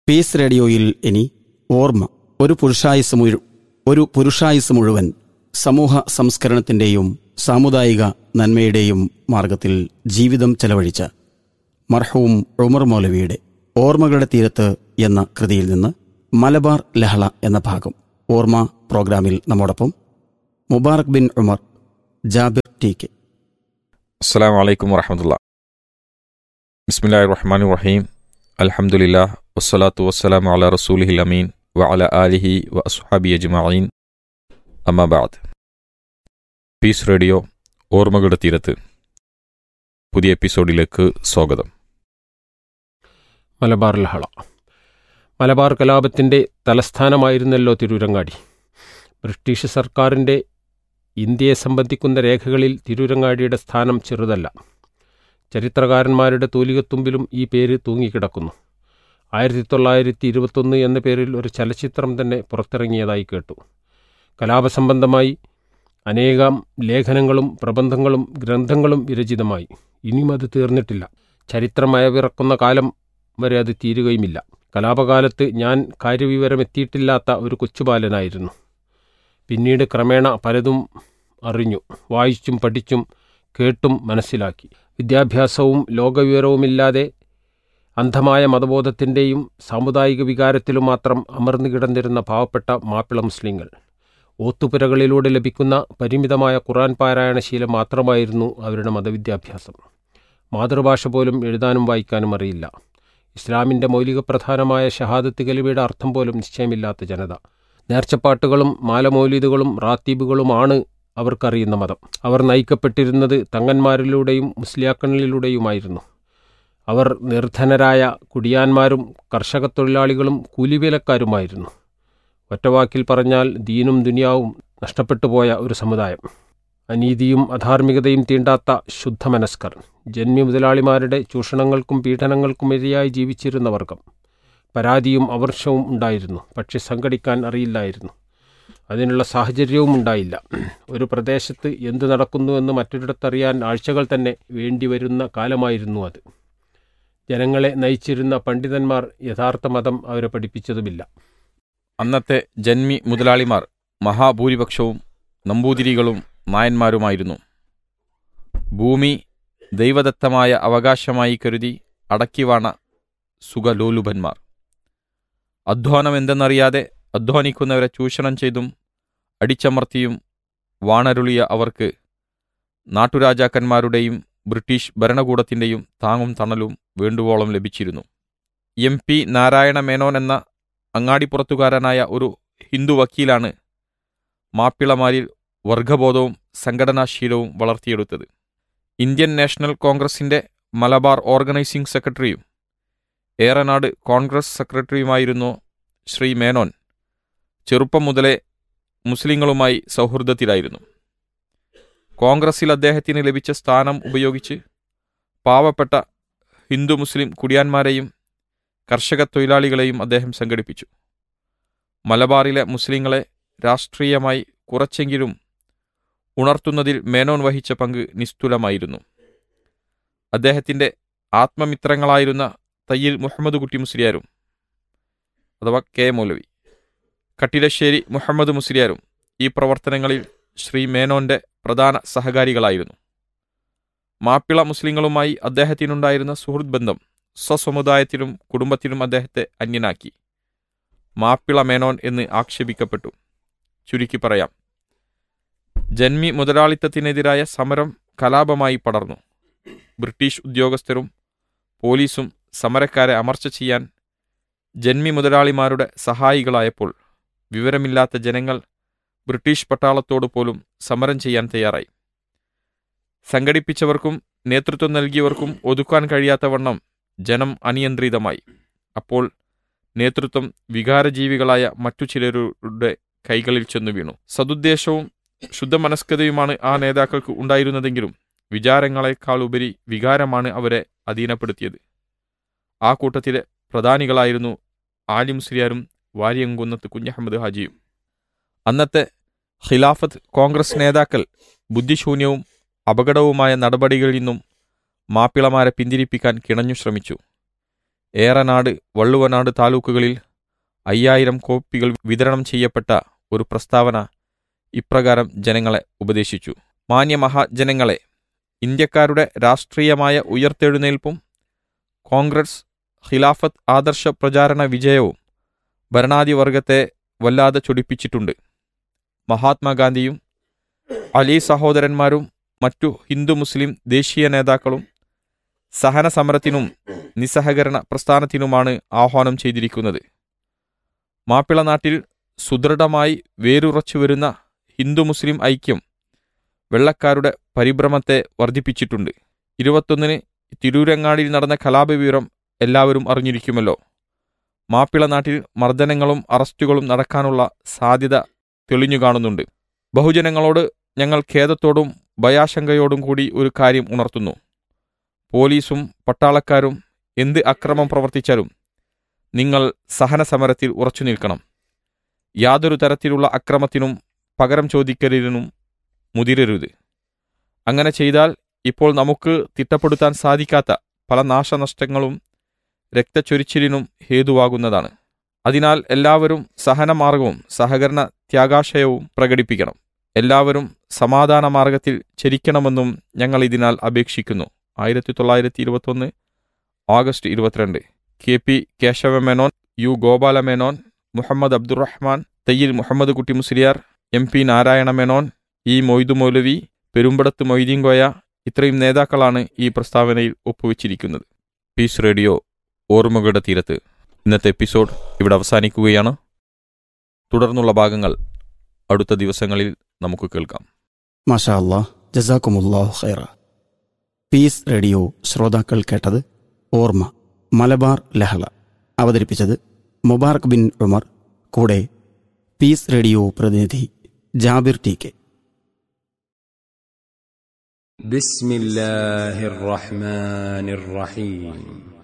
piece റേഡിയോയിൽ ഇനി ഓർമ്മ ഒരു പുരുഷായുസ് മുഴു ഒരു പുരുഷായുസ് മുഴുവൻ സമൂഹ സംസ്കരണത്തിന്റെയും സാമുദായിക നന്മയുടെയും മാർഗത്തിൽ ജീവിതം ചെലവഴിച്ച മർഹൂം ഉമർ മൗലവിയുടെ ഓർമ്മകളുടെ തീരത്ത് എന്ന കൃതിയിൽ നിന്ന് മലബാർ ലഹള എന്ന ഭാഗം ഓർമ്മ പ്രോഗ്രാമിൽ നമ്മോടൊപ്പം മുബാറക് ബിൻ ഉമർ ജാബിർ ടി കെ അസ്സാം വലൈക്കും വറഹമത്തുള്ള ബിസ്മില്ലാ റഹ്മാൻ റഹീം അൽഹംദുലില്ലാ വസ്സലാത്തു വസ്സലാമു അല റസൂലിഹിൽ അമീൻ വ അല ആലിഹി വ അസ്ഹാബി അജ്മഈൻ അമ്മാബാദ് പീസ് റേഡിയോ ഓർമ്മകളുടെ തീരത്ത് പുതിയ എപ്പിസോഡിലേക്ക് സ്വാഗതം മലബാർ ലഹള മലബാർ കലാപത്തിൻ്റെ തലസ്ഥാനമായിരുന്നല്ലോ തിരൂരങ്ങാടി ബ്രിട്ടീഷ് സർക്കാരിൻ്റെ ഇന്ത്യയെ സംബന്ധിക്കുന്ന രേഖകളിൽ തിരൂരങ്ങാടിയുടെ സ്ഥാനം ചെറുതല്ല ചരിത്രകാരന്മാരുടെ തൂലികത്തുമ്പിലും ഈ പേര് തൂങ്ങിക്കിടക്കുന്നു ആയിരത്തി തൊള്ളായിരത്തി ഇരുപത്തൊന്ന് എന്ന പേരിൽ ഒരു ചലച്ചിത്രം തന്നെ പുറത്തിറങ്ങിയതായി കേട്ടു കലാപസംബന്ധമായി അനേകം ലേഖനങ്ങളും പ്രബന്ധങ്ങളും ഗ്രന്ഥങ്ങളും വിരചിതമായി ഇനിയും അത് തീർന്നിട്ടില്ല ചരിത്രമയവിറക്കുന്ന കാലം വരെ അത് തീരുകയുമില്ല കലാപകാലത്ത് ഞാൻ കാര്യവിവരമെത്തിയിട്ടില്ലാത്ത ഒരു കൊച്ചുബാലനായിരുന്നു പിന്നീട് ക്രമേണ പലതും അറിഞ്ഞു വായിച്ചും പഠിച്ചും കേട്ടും മനസ്സിലാക്കി വിദ്യാഭ്യാസവും ലോകവിവരവുമില്ലാതെ അന്ധമായ മതബോധത്തിൻ്റെയും സാമുദായിക വികാരത്തിലും മാത്രം അമർന്നു കിടന്നിരുന്ന പാവപ്പെട്ട മാപ്പിള മുസ്ലിങ്ങൾ ഓത്തുപുരകളിലൂടെ ലഭിക്കുന്ന പരിമിതമായ ഖുറാൻ പാരായണ ശീലം മാത്രമായിരുന്നു അവരുടെ മതവിദ്യാഭ്യാസം മാതൃഭാഷ പോലും എഴുതാനും വായിക്കാനും അറിയില്ല ഇസ്ലാമിൻ്റെ മൗലിക പ്രധാനമായ ഷഹാദത്ത് കലിമയുടെ അർത്ഥം പോലും നിശ്ചയമില്ലാത്ത ജനത നേർച്ചപ്പാട്ടുകളും മാലമൗലിദുകളും റാത്തീബുകളുമാണ് അവർക്കറിയുന്ന മതം അവർ നയിക്കപ്പെട്ടിരുന്നത് തങ്ങന്മാരിലൂടെയും മുസ്ലിയാക്കണിലൂടെയുമായിരുന്നു അവർ നിർധനരായ കുടിയാന്മാരും കർഷക തൊഴിലാളികളും കൂലിവേലക്കാരുമായിരുന്നു ഒറ്റവാക്കിൽ പറഞ്ഞാൽ ദീനും ദുനിയാവും നഷ്ടപ്പെട്ടു പോയ ഒരു സമുദായം അനീതിയും അധാർമികതയും തീണ്ടാത്ത ശുദ്ധമനസ്കർ ജന്മി മുതലാളിമാരുടെ ചൂഷണങ്ങൾക്കും പീഡനങ്ങൾക്കും ഇരയായി ജീവിച്ചിരുന്ന വർഗം പരാതിയും അവർഷവും ഉണ്ടായിരുന്നു പക്ഷെ സംഘടിക്കാൻ അറിയില്ലായിരുന്നു അതിനുള്ള സാഹചര്യവും ഉണ്ടായില്ല ഒരു പ്രദേശത്ത് എന്ത് നടക്കുന്നുവെന്ന് മറ്റൊരിടത്തറിയാൻ ആഴ്ചകൾ തന്നെ വേണ്ടിവരുന്ന കാലമായിരുന്നു അത് ജനങ്ങളെ നയിച്ചിരുന്ന പണ്ഡിതന്മാർ യഥാർത്ഥ മതം അവരെ പഠിപ്പിച്ചതുമില്ല അന്നത്തെ ജന്മി മുതലാളിമാർ മഹാഭൂരിപക്ഷവും നമ്പൂതിരികളും നായന്മാരുമായിരുന്നു ഭൂമി ദൈവദത്തമായ അവകാശമായി കരുതി അടക്കിവാണ സുഖലോലുഭന്മാർ അധ്വാനം എന്തെന്നറിയാതെ അധ്വാനിക്കുന്നവരെ ചൂഷണം ചെയ്തും അടിച്ചമർത്തിയും വാണരുളിയ അവർക്ക് നാട്ടുരാജാക്കന്മാരുടെയും ബ്രിട്ടീഷ് ഭരണകൂടത്തിൻ്റെയും താങ്ങും തണലും വേണ്ടുവോളം ലഭിച്ചിരുന്നു എം പി നാരായണ മേനോൻ എന്ന അങ്ങാടിപ്പുറത്തുകാരനായ ഒരു ഹിന്ദു വക്കീലാണ് മാപ്പിളമാരിൽ വർഗബോധവും സംഘടനാശീലവും വളർത്തിയെടുത്തത് ഇന്ത്യൻ നാഷണൽ കോൺഗ്രസിന്റെ മലബാർ ഓർഗനൈസിംഗ് സെക്രട്ടറിയും ഏറനാട് കോൺഗ്രസ് സെക്രട്ടറിയുമായിരുന്നു ശ്രീ മേനോൻ ചെറുപ്പം മുതലേ മുസ്ലിങ്ങളുമായി സൗഹൃദത്തിലായിരുന്നു കോൺഗ്രസിൽ അദ്ദേഹത്തിന് ലഭിച്ച സ്ഥാനം ഉപയോഗിച്ച് പാവപ്പെട്ട ഹിന്ദു മുസ്ലിം കുടിയാന്മാരെയും കർഷക തൊഴിലാളികളെയും അദ്ദേഹം സംഘടിപ്പിച്ചു മലബാറിലെ മുസ്ലിങ്ങളെ രാഷ്ട്രീയമായി കുറച്ചെങ്കിലും ഉണർത്തുന്നതിൽ മേനോൻ വഹിച്ച പങ്ക് നിസ്തുലമായിരുന്നു അദ്ദേഹത്തിന്റെ ആത്മമിത്രങ്ങളായിരുന്ന തയ്യിൽ മുഹമ്മദ് കുട്ടി മുസ്ലിയാരും അഥവാ കെ മൗലവി കട്ടിലശ്ശേരി മുഹമ്മദ് മുസ്ലിയാരും ഈ പ്രവർത്തനങ്ങളിൽ ശ്രീ മേനോന്റെ പ്രധാന സഹകാരികളായിരുന്നു മാപ്പിള മുസ്ലിങ്ങളുമായി അദ്ദേഹത്തിനുണ്ടായിരുന്ന സുഹൃത്ത് ബന്ധം സ്വസമുദായത്തിലും കുടുംബത്തിലും അദ്ദേഹത്തെ അന്യനാക്കി മാപ്പിള മേനോൻ എന്ന് ആക്ഷേപിക്കപ്പെട്ടു ചുരുക്കി പറയാം ജന്മി മുതലാളിത്തത്തിനെതിരായ സമരം കലാപമായി പടർന്നു ബ്രിട്ടീഷ് ഉദ്യോഗസ്ഥരും പോലീസും സമരക്കാരെ അമർച്ച ചെയ്യാൻ ജന്മി മുതലാളിമാരുടെ സഹായികളായപ്പോൾ വിവരമില്ലാത്ത ജനങ്ങൾ ബ്രിട്ടീഷ് പട്ടാളത്തോട് പോലും സമരം ചെയ്യാൻ തയ്യാറായി സംഘടിപ്പിച്ചവർക്കും നേതൃത്വം നൽകിയവർക്കും ഒതുക്കാൻ കഴിയാത്തവണ്ണം ജനം അനിയന്ത്രിതമായി അപ്പോൾ നേതൃത്വം വികാരജീവികളായ മറ്റു ചിലരുടെ കൈകളിൽ ചെന്നു വീണു സതുദ്ദേശവും ശുദ്ധമനസ്കതയുമാണ് ആ നേതാക്കൾക്ക് ഉണ്ടായിരുന്നതെങ്കിലും വിചാരങ്ങളെക്കാൾ ഉപരി വികാരമാണ് അവരെ അധീനപ്പെടുത്തിയത് ആ കൂട്ടത്തിലെ പ്രധാനികളായിരുന്നു ആലിമുസ്ലിയാരും വാര്യംകുന്നത്ത് കുഞ്ഞഹമ്മദ് ഹാജിയും അന്നത്തെ ഖിലാഫത്ത് കോൺഗ്രസ് നേതാക്കൾ ബുദ്ധിശൂന്യവും അപകടവുമായ നടപടികളിൽ നിന്നും മാപ്പിളമാരെ പിന്തിരിപ്പിക്കാൻ കിണഞ്ഞു ശ്രമിച്ചു ഏറനാട് വള്ളുവനാട് താലൂക്കുകളിൽ അയ്യായിരം കോപ്പികൾ വിതരണം ചെയ്യപ്പെട്ട ഒരു പ്രസ്താവന ഇപ്രകാരം ജനങ്ങളെ ഉപദേശിച്ചു മാന്യമഹാജനങ്ങളെ ഇന്ത്യക്കാരുടെ രാഷ്ട്രീയമായ ഉയർത്തെഴുന്നേൽപ്പും കോൺഗ്രസ് ഖിലാഫത്ത് ആദർശ പ്രചാരണ വിജയവും ഭരണാധിവർഗത്തെ വല്ലാതെ ചൊടിപ്പിച്ചിട്ടുണ്ട് മഹാത്മാഗാന്ധിയും അലി സഹോദരന്മാരും മറ്റു ഹിന്ദു മുസ്ലിം ദേശീയ നേതാക്കളും സഹന സമരത്തിനും നിസ്സഹകരണ പ്രസ്ഥാനത്തിനുമാണ് ആഹ്വാനം ചെയ്തിരിക്കുന്നത് മാപ്പിള നാട്ടിൽ സുദൃഢമായി വേരുറച്ചു വരുന്ന ഹിന്ദു മുസ്ലിം ഐക്യം വെള്ളക്കാരുടെ പരിഭ്രമത്തെ വർദ്ധിപ്പിച്ചിട്ടുണ്ട് ഇരുപത്തൊന്നിന് തിരൂരങ്ങാടിയിൽ നടന്ന കലാപവിവരം എല്ലാവരും അറിഞ്ഞിരിക്കുമല്ലോ മാപ്പിള നാട്ടിൽ മർദ്ദനങ്ങളും അറസ്റ്റുകളും നടക്കാനുള്ള സാധ്യത തെളിഞ്ഞു കാണുന്നുണ്ട് ബഹുജനങ്ങളോട് ഞങ്ങൾ ഖേദത്തോടും ഭയാശങ്കയോടും കൂടി ഒരു കാര്യം ഉണർത്തുന്നു പോലീസും പട്ടാളക്കാരും എന്ത് അക്രമം പ്രവർത്തിച്ചാലും നിങ്ങൾ സഹന സമരത്തിൽ ഉറച്ചു നിൽക്കണം യാതൊരു തരത്തിലുള്ള അക്രമത്തിനും പകരം ചോദിക്കലിനും മുതിരരുത് അങ്ങനെ ചെയ്താൽ ഇപ്പോൾ നമുക്ക് തിട്ടപ്പെടുത്താൻ സാധിക്കാത്ത പല നാശനഷ്ടങ്ങളും രക്തച്ചൊരിച്ചിലിനും ഹേതുവാകുന്നതാണ് അതിനാൽ എല്ലാവരും സഹനമാർഗവും സഹകരണ ത്യാഗാശയവും പ്രകടിപ്പിക്കണം എല്ലാവരും സമാധാന മാർഗത്തിൽ ചരിക്കണമെന്നും ഞങ്ങൾ ഇതിനാൽ അപേക്ഷിക്കുന്നു ആയിരത്തി തൊള്ളായിരത്തി ഇരുപത്തൊന്ന് ഓഗസ്റ്റ് ഇരുപത്തിരണ്ട് K P Kesava Menon U Gopala Menon Muhammad Abdurahman Thayyil Muhammad Kutty Musliyar M P Narayana Menon E Moidu Moulavi Perumpadath Moideenkoya ഇത്രയും നേതാക്കളാണ് ഈ പ്രസ്താവനയിൽ ഒപ്പുവെച്ചിരിക്കുന്നത് പീസ് റേഡിയോ ഓർമ്മകളുടെ തീരത്ത് ഇന്നത്തെ എപ്പിസോഡ് ഇവിടെ അവസാനിക്കുകയാണ് തുടർന്നുള്ള ഭാഗങ്ങൾ അടുത്ത ദിവസങ്ങളിൽ നമുക്ക് കേൾക്കാം മാഷാ അല്ലാ ജസാക്കുമുല്ലാ ഖൈറ പീസ് റേഡിയോ ശ്രോതാക്കൾ കേട്ടത് ഓർമ്മ മലബാർ ലഹള അവതരിപ്പിച്ചത് മുബാറക് ബിൻ ഉമർ കൂടെ പീസ് റേഡിയോ പ്രതിനിധി ജാബിർ ടി കെ بسم الله الرحمن الرحيم